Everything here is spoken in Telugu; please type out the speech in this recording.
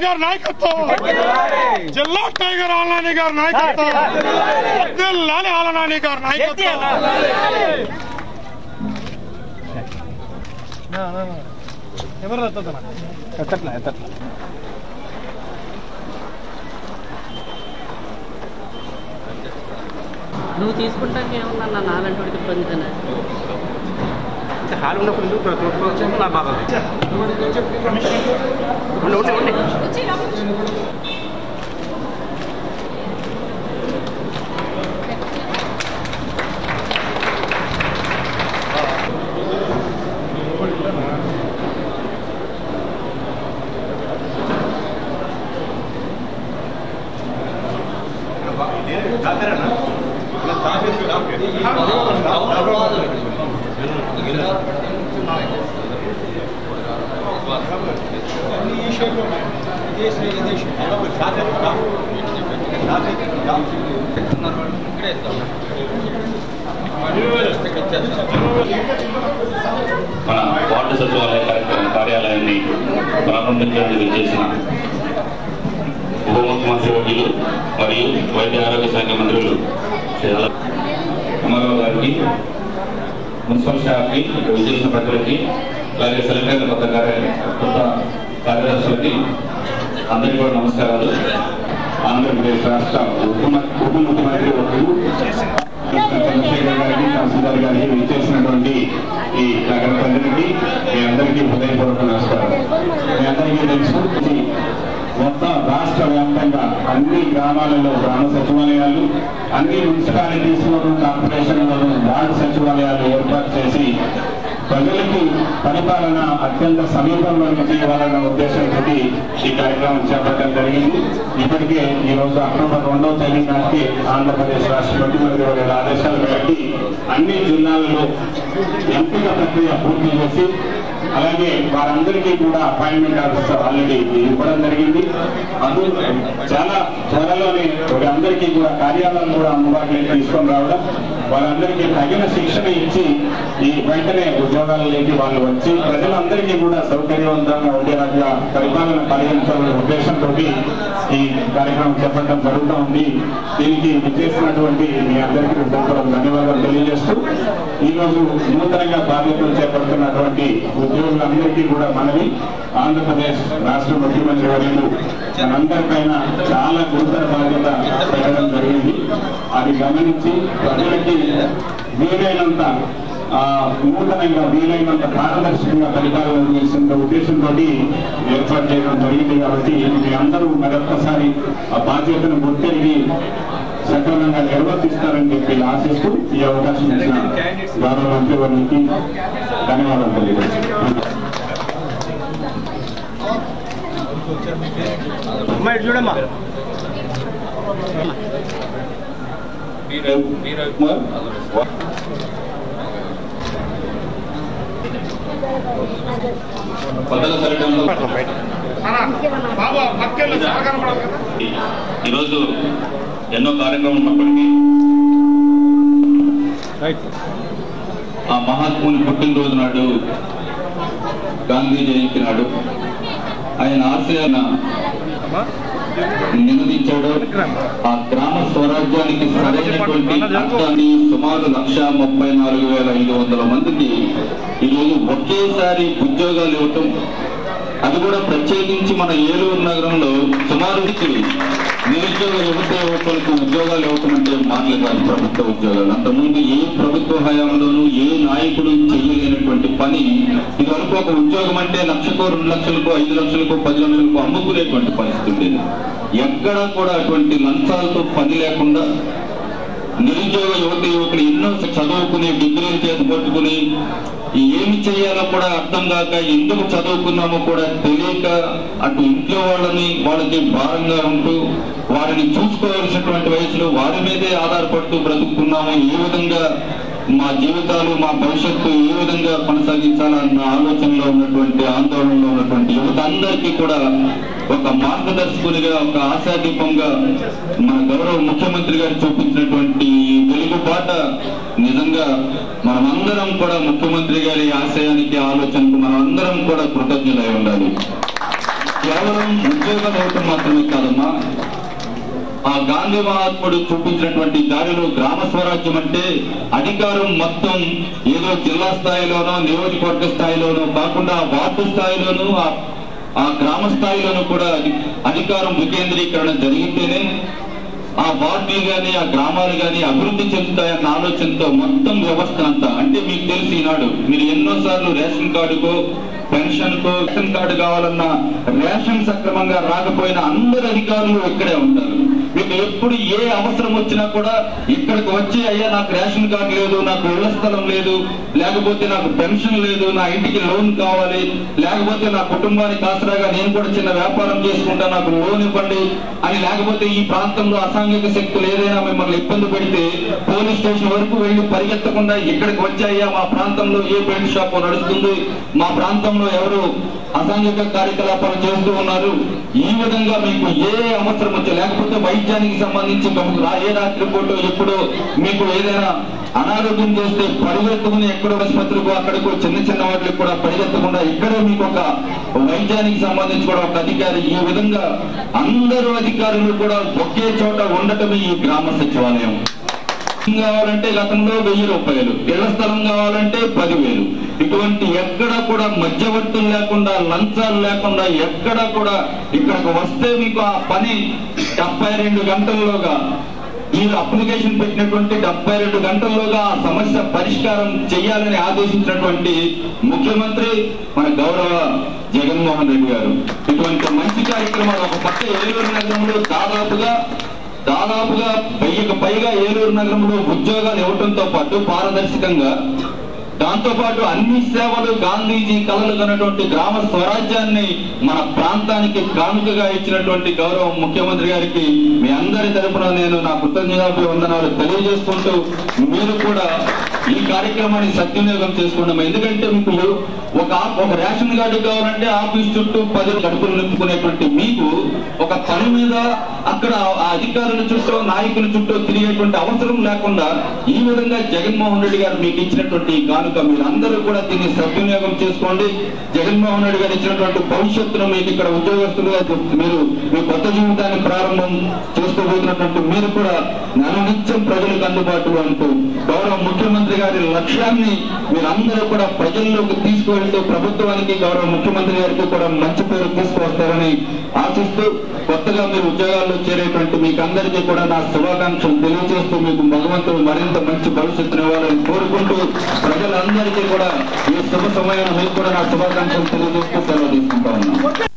గారి నాయకత్వం జిల్లా టైగర్ ఆలనాని గారి నాయకత్వం వర్ధిల్లాలి ఆలనాని గారి నాయకత్వం ఎత్తట్లా ఎత్తట్లా నువ్వు తీసుకుంటాక ఏమన్నా నాలంటి వాడికి ఇబ్బంది కదా హాల్ ఉన్నప్పుడు ఎందుకు తోడుకోవచ్చు నా బాగా ఉండి ఉండి ఉండి మన వార్డు సచివాలయ కార్యక్రమం కార్యాలయాన్ని ప్రారంభించడానికి చేసిన ఉప ముఖ్యమంత్రి వర్యులు మరియు వైద్య ఆరోగ్య శాఖ మంత్రులు శ్రీ అల అమరావు గారికి మున్సిపల్ స్టాఫ్కి ఇక్కడ విజయసిన ప్రజలకి అలాగే సెలెక్టర్ కొత్త కార్య కొత్త కార్యదర్శులకి అందరికీ కూడా నమస్కారాలు ఆంధ్రప్రదేశ్ రాష్ట్ర ఉప ఉప ముఖ్యమంత్రి వర్యులు చంద్రశేఖర్ గారికి తహసీల్దార్ గారికి విచ్చేసినటువంటి ఈ నగర ప్రజలకి మీ అందరికీ హృదయపూర్వక నమస్కారం మీ అందరికీ తెలుసు ఈ మొత్తం రాష్ట్ర వ్యాప్తంగా అన్ని గ్రామాలలో గ్రామ సచివాలయాలు అన్ని మున్సిపాలిటీస్లోను కార్పొరేషన్లోను వార్డు సచివాలయాలు ఏర్పాటు చేసి ప్రజలకు పరిపాలన అత్యంత సమీపంలోకి చేయాలన్న ఉద్దేశంతో ఈ కార్యక్రమం చేపట్టడం జరిగింది ఇప్పటికే ఈ రోజు అక్టోబర్ రెండవ తేదీ నాటికి ఆంధ్రప్రదేశ్ రాష్ట్ర ముఖ్యమంత్రి వారి ఆదేశాలు మేరకు అన్ని జిల్లాలలో ఎంపిక ప్రక్రియ పూర్తి చేసి అలాగే వారందరికీ కూడా అపాయింట్మెంట్ ఆర్డర్స్ ఆల్రెడీ ఇవ్వడం జరిగింది అందు చాలా త్వరలోనే అందరికీ కూడా కార్యాలయం కూడా అందుబాటులోకి తీసుకొని రావడం వాళ్ళందరికీ తగిన శిక్షణ ఇచ్చి ఈ వెంటనే ఉద్యోగాలలోకి వాళ్ళు వచ్చి ప్రజలందరికీ కూడా సౌకర్యవంతంగా ఉండేలాగా పరిపాలన పరిగణించాలనే ఉద్దేశంతో ఈ కార్యక్రమం చేపట్టడం జరుగుతూ ఉంది దీనికి విచ్చేసినటువంటి మీ అందరికీ హృదయపూర్వక ధన్యవాదాలు తెలియజేస్తూ ఈ రోజు నూతనంగా బాధ్యతలు చేపడుతున్నటువంటి ఉద్యోగులందరికీ కూడా మనవి ఆంధ్రప్రదేశ్ రాష్ట్ర ముఖ్యమంత్రి వర్యులు మనందరిపైన చాలా గురుతర బాధ్యత పెట్టడం జరిగింది అది గమనించి ప్రజలకి వీలైనంత ఆ, నూతనంగా వీలైనంత పారదర్శకంగా పరిపాలన చేసిన ఉద్దేశంతో ఏర్పాటు చేయడం జరిగింది కాబట్టి మీ అందరూ మరొక్కసారి ఆ బాధ్యతను గుర్తిరిగి సక్రమంగా నిర్వర్తిస్తారని చెప్పి ఆశిస్తూ ఈ అవకాశం ఇచ్చిన గౌరవ మంత్రివర్యులకి ధన్యవాదాలు తెలియజేస్తున్నాను అమ్మా ఇటు చూడమ్మా పదల సరిటంలో బాబా పక్కెళ్ళి కనపడదు కదా ఈరోజు ఎన్నో కార్యక్రమాలు ఉన్నప్పటికీ రైట్ ఆ మహాత్ముని పుట్టినరోజు నాడు గాంధీ జయంతి నాడు ఆయన ఆశయాన నినదించాడు ఆ గ్రామ స్వరాజ్యానికి సరైనటువంటి అర్థాన్ని సుమారు లక్ష ముప్పై నాలుగు వేల ఐదు వందల మందికి ఈరోజు ఒకేసారి ఉద్యోగాలు ఇవ్వటం అది కూడా ప్రత్యేకించి మన ఏలూరు నగరంలో సుమారు నిరుద్యోగ యువత యువకులకు ఉద్యోగాలు ఇవ్వటం అంటే మాటలు కాదు ప్రభుత్వ ఉద్యోగాలు అంతకుముందు ఏ ప్రభుత్వ హయాంలోనూ ఏ నాయకుడు చేయలేనటువంటి పని ఇది వరకు ఒక ఉద్యోగం అంటే లక్షకో రెండు లక్షలకు ఐదు లక్షలకు పది లక్షలకు అమ్ముకునేటువంటి పరిస్థితి ఉండేది ఎక్కడా కూడా అటువంటి లంచాలతో పని లేకుండా నిరుద్యోగ యువత యువకులు ఎన్నో చదువుకుని డిగ్రీలు చేతి పట్టుకుని ఏమి చేయాలో కూడా అర్థం కాక ఎందుకు చదువుకున్నామో కూడా తెలియక అటు ఇంట్లో వాళ్ళని వాళ్ళకి భారంగా ఉంటూ వారిని చూసుకోవాల్సినటువంటి వయసులో వారి మీదే ఆధారపడుతూ బ్రతుకుతున్నాము ఏ విధంగా మా జీవితాలు మా భవిష్యత్తు ఏ విధంగా కొనసాగించాలన్న ఆలోచనలో ఉన్నటువంటి ఆందోళనలో ఉన్నటువంటి యువత అందరికీ కూడా ఒక మార్గదర్శకునిగా ఒక ఆశాదీపంగా మన గౌరవ ముఖ్యమంత్రి గారు చూపించినటువంటి ఈ వెలుగు బాట నిజంగా మనమందరం కూడా ముఖ్యమంత్రి గారి ఆశయానికి ఆలోచనకు మనమందరం కూడా కృతజ్ఞులై ఉండాలి కేవలం ఉద్యోగాలు ఇవ్వటం మాత్రమే కాదమ్మా ఆ గాంధీ మహాత్ముడు చూపించినటువంటి దారిలో గ్రామ స్వరాజ్యం అంటే అధికారం మొత్తం ఏదో జిల్లా స్థాయిలోనో నియోజకవర్గ స్థాయిలోనో కాకుండా వార్డు స్థాయిలోనూ ఆ ఆ గ్రామ స్థాయిలోనూ కూడా అధి- అధికారం వికేంద్రీకరణ జరిగితేనే ఆ వార్డులు గాని ఆ గ్రామాలు గాని అభివృద్ధి చెందుతాయన్న ఆలోచనతో మొత్తం వ్యవస్థ అంతా అంటే మీకు తెలిసి ఈనాడు మీరు ఎన్నోసార్లు రేషన్ కార్డుకో పెన్షన్ కో రేషన్ కార్డు కావాలన్నా రేషన్ సక్రమంగా రాకపోయినా అందరు అధికారులు ఇక్కడే ఉంటారు మీకు ఎప్పుడు ఏ అవసరం వచ్చినా కూడా ఇక్కడికి వచ్చి అయ్యా నాకు రేషన్ కార్డు లేదు నాకు ఇళ్ల స్థలం లేదు లేకపోతే నాకు పెన్షన్ లేదు నా ఇంటికి లోన్ కావాలి లేకపోతే నా కుటుంబానికి ఆసరాగా నేను కూడా చిన్న వ్యాపారం చేసుకుంటా నాకు లోన్ ఇవ్వండి అని లేకపోతే ఈ ప్రాంతంలో అసాంఘిక శక్తులు ఏదైనా మిమ్మల్ని ఇబ్బంది పెడితే పోలీస్ స్టేషన్ వరకు వెళ్ళి పరిగెత్తకుండా ఇక్కడికి వచ్చి అయ్యా మా ప్రాంతంలో ఏ బెల్ట్ షాప్ నడుస్తుంది మా ప్రాంతంలో ఎవరు అసాంఘిక కార్యకలాపాలు చేస్తూ ఉన్నారు ఈ విధంగా మీకు ఏ అవసరం వచ్చా లేకపోతే వైద్యానికి సంబంధించి గమ- రా- ఏ రాత్రి పూట ఎప్పుడో మీకు ఏదైనా అనారోగ్యం చేస్తే పరిగెత్తుకుని ఎక్కడో ఆసుపత్రికి అక్కడికో చిన్న చిన్న వాటికి కూడా పరిగెత్తకుండా ఇక్కడే మీకు ఒక వైద్యానికి సంబంధించి కూడా ఒక అధికారి ఈ విధంగా అందరూ అధికారులు కూడా ఒకే చోట ఉండటమే ఈ గ్రామ సచివాలయం స్థలం కావాలంటే గతంలో వెయ్యి రూపాయలు ఇళ్ల స్థలం కావాలంటే పదివేలు ఇటువంటి ఎక్కడ కూడా మధ్యవర్తులు లేకుండా లంచాలు లేకుండా ఎక్కడ కూడా ఇక్కడికి వస్తే మీకు ఆ పని డెబ్బై రెండు గంటల్లోగా మీరు అప్లికేషన్ పెట్టినటువంటి డెబ్బై రెండు గంటల్లోగా ఆ సమస్య పరిష్కారం చేయాలని ఆదేశించినటువంటి ముఖ్యమంత్రి మన గౌరవ జగన్మోహన్ రెడ్డి గారు ఇటువంటి మంచి కార్యక్రమాలు ఒక పక్క ఏలూరు నగరంలో దాదాపుగా దాదాపుగా వెయ్యికి పైగా ఏలూరు నగరంలో ఉద్యోగాలు ఇవ్వడంతో పాటు పారదర్శకంగా దాంతో పాటు అన్ని సేవలు గాంధీజీ కలలు కన్నటువంటి గ్రామ స్వరాజ్యాన్ని మన ప్రాంతానికి కానుకగా ఇచ్చినటువంటి గౌరవ ముఖ్యమంత్రి గారికి మీ అందరి తరపున నేను నా కృతజ్ఞతాభివందనాలు తెలియజేసుకుంటూ మీరు కూడా ఈ కార్యక్రమాన్ని సద్వినియోగం చేసుకున్నాం ఎందుకంటే మీకు ఒక ఒక రేషన్ కార్డు కావాలంటే ఆఫీస్ చుట్టూ పది కడుపులు నింపుకునేటువంటి మీకు ఒక పని మీద అక్కడ ఆ అధికారుల చుట్టూ నాయకుల చుట్టూ తిరిగేటువంటి అవసరం లేకుండా ఈ విధంగా జగన్మోహన్ రెడ్డి గారు మీకు ఇచ్చినటువంటి ఈ కానుక మీరందరూ కూడా దీన్ని సద్వినియోగం చేసుకోండి జగన్మోహన్ రెడ్డి గారు ఇచ్చినటువంటి భవిష్యత్తును మీకు ఇక్కడ ఉద్యోగస్తులుగా మీరు మీ కొత్త జీవితాన్ని ప్రారంభం చేసుకోబోతున్నటువంటి మీరు కూడా నిత్యం ప్రజలకు అందుబాటులో ఉంటూ గౌరవ ముఖ్యమంత్రి గారి లక్ష్యాన్ని మీరందరూ కూడా ప్రజల్లోకి తీసుకువెళ్తూ ప్రభుత్వానికి గౌరవ ముఖ్యమంత్రి గారికి కూడా మంచి పేరు తీసుకువస్తారని ఆశిస్తూ కొత్తగా మీరు ఉద్యోగాల్లో చేరేటువంటి మీకు అందరికీ కూడా నా శుభాకాంక్షలు తెలియజేస్తూ మీకు భగవంతుడు మరింత మంచి భవిష్యత్తుని ఇవ్వాలని కోరుకుంటూ ప్రజలందరికీ కూడా ఈ శుభ సమయాన్ని మీకు కూడా నా శుభాకాంక్షలు తెలియజేస్తూ సెలవు తీసుకుంటా ఉన్నాను